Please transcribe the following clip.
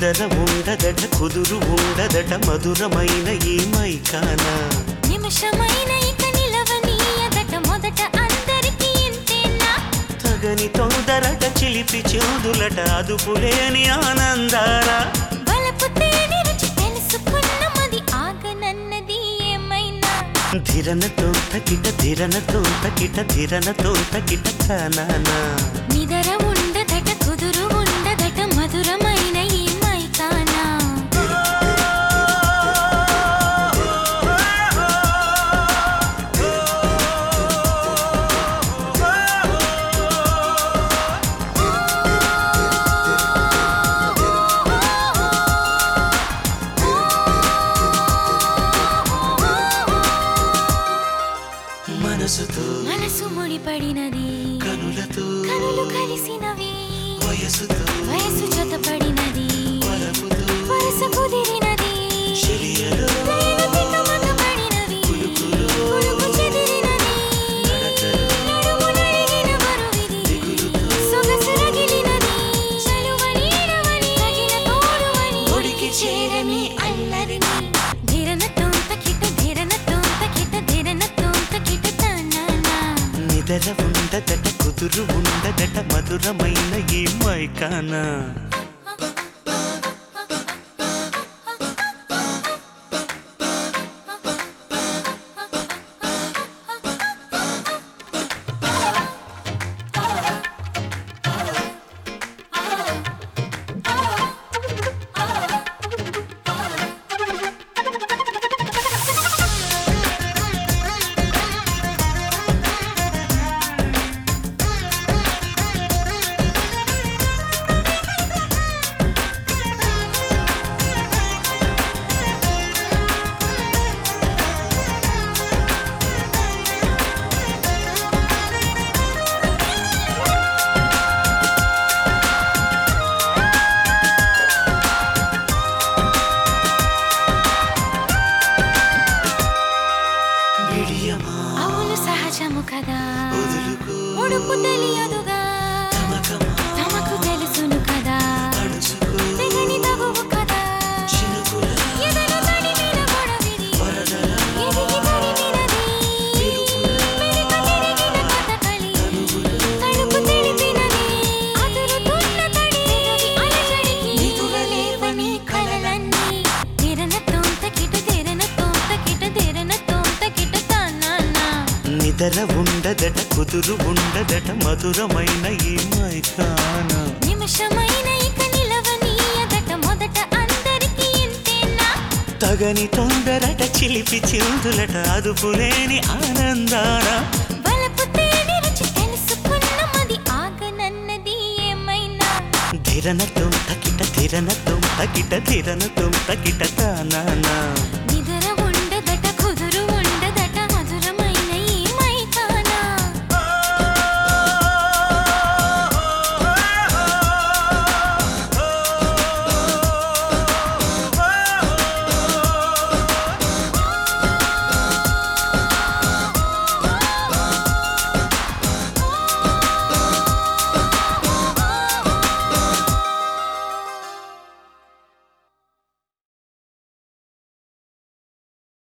నిదర ఉండదట కుదురు ఉండదట మధురమైన ఈ మైకానా నిమిషమైన ఇక నిలవనీయదట మొదట అందరికీ ఇంతేనా తగని తొందరట చిలిపి చెవుదులట అదుపులేని ఆనందారా బలపు తేనె రుచి తెలుసుకున్న మది ఆగనన్నది ఏమైనా ధిరన తోంతకిట ధిరన తోంతకిట ధిరన తోంతకిట కానానా నిదర ఉండదట కుదురు ఉండదట మధురమైన ఈ మైకానా మనసుతో మనసు ముడిపడినది కనులతో కనులు కలిసినవి వయసుతో వయసు జతపడినది వలపుతో వరస కుదిరినది చెలియలో లయనతిక మగబడినవి కొడుకు చెదిరినది నడుము నడిగిన బరువిది సొగసు రగిలినది చలువని ఇడవని తగిన తోడువని ఒడికి చేరని అల్లరిని ధిరన తోంత కిట ధిరన తోంత కిట ధిరన తోంత కిట తననా నిదర ఉండదట కుదురు ఉండదట మధురమైన ఈ మైకానా విడియమా అవును సహజము కదా వదులుకో ఉడుపు తెలియదుగా తమకమా తమకు తెలుసును కదా అడుచుకో తెగని తగువు కదా చినుకుల ఎదల తడిమిన గొడవిది వరదల ఎదిగి తరిమినది మెలిక తిరిగిన కథకళి తడుపు తెలిపినది అదురుతున్న తడి పెదవి అలజడికి నిదురలేవని కలలన్నీ తెరన తోంత కిట తెరన తోంత కిట తెరన తోంత కిట తానా నిదర ఉండదట కుదురు ఉండదట మధురమైన ఈ మైకానా నిమిషమైన ఇక నిలవనీయదట మొదట అందరికీ ఇంతేనా తగని తొందరట చిలిపి చిందులట అదుపులేని ఆనందారా బలపు తేనె రుచి తెలుసుకున్న మది ఆగనన్నది ఏమైనా ధిరన తొంతకిట ధిరన తొంతకిట ధిరన తొంతకిట తానానా